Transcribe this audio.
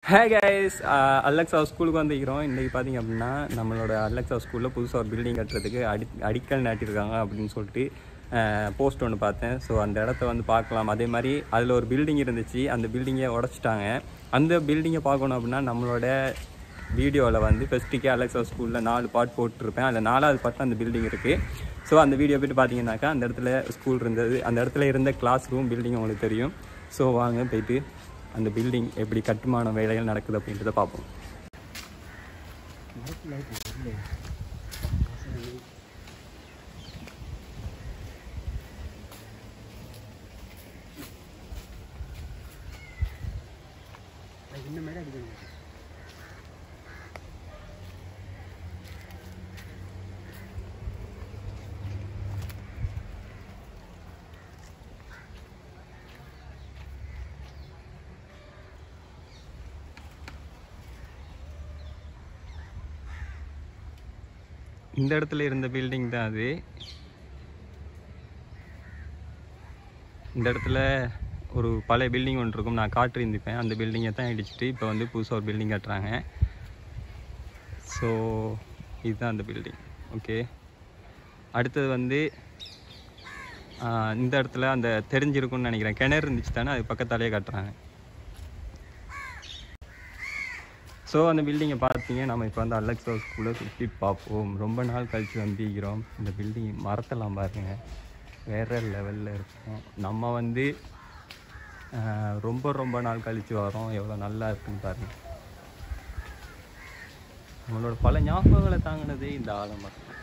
hey guys Alexa ஸ்கூலுக்கு வந்துக்கிறோம் இன்றைக்கி பார்த்தீங்க அப்படின்னா நம்மளோட அலெக்ஸா ஸ்கூலில் புதுசாக ஒரு பில்டிங் கட்டுறதுக்கு அடி அடிக்கல் நாட்டியிருக்காங்க அப்படின்னு சொல்லிட்டு போஸ்ட் ஒன்று பார்த்தேன் ஸோ அந்த இடத்த வந்து பார்க்கலாம் அதே மாதிரி அதில் ஒரு பில்டிங் இருந்துச்சு அந்த பில்டிங்கை உடச்சிட்டாங்க அந்த பில்டிங்கை பார்க்கணும் அப்படின்னா நம்மளோட வீடியோவில் வந்து ஃபெஸ்ட்டுக்கே அலெக்ஸா ஸ்கூலில் நாலு பார்ட் போட்டிருப்பேன் அதில் நாலாவது பார்ட் அந்த பில்டிங் இருக்குது ஸோ அந்த வீடியோ போய்ட்டு பார்த்தீங்கன்னாக்கா அந்த இடத்துல ஸ்கூல் இருந்தது அந்த இடத்துல இருந்த கிளாஸ் ரூம் பில்டிங் உங்களுக்கு தெரியும் ஸோ வாங்க போயிட்டு அந்த பில்டிங் எப்படி கட்டுமான வேலைகள் நடக்குது அப்படின்றத பார்ப்போம் இந்த இடத்துல இருந்த பில்டிங் தான் அது இந்த இடத்துல ஒரு பழைய பில்டிங் ஒன்று இருக்கும் நான் காட்டிருந்திருப்பேன் அந்த பில்டிங்கை தான் இடிச்சிட்டு இப்போ வந்து புதுசாக ஒரு பில்டிங் கட்டுறாங்க ஸோ இதுதான் அந்த பில்டிங் ஓகே அடுத்தது வந்து ஆஹ், இந்த இடத்துல அந்த தெரிஞ்சிருக்கும்னு நினைக்கிறேன் கிணறு இருந்துச்சு தானே அது பக்கத்தாலேயே கட்டுறாங்க ஸோ அந்த பில்டிங்கை பார்த்தீங்க நம்ம இப்போ வந்து அலெக்ஸா ஸ்கூலில் சுற்றி பார்ப்போம் ரொம்ப நாள் கழித்து வந்திருக்கிறோம் இந்த பில்டிங் மரத்தெல்லாம் பாருங்க வேற லெவலில் இருக்கும் நம்ம வந்து ஆஹ், ரொம்ப ரொம்ப நாள் கழித்து வரோம் எவ்வளோ நல்லா இருக்குன்னு பாருங்க நம்மளோட பல ஞாபகங்களை தாங்கினதே இந்த ஆலமரம்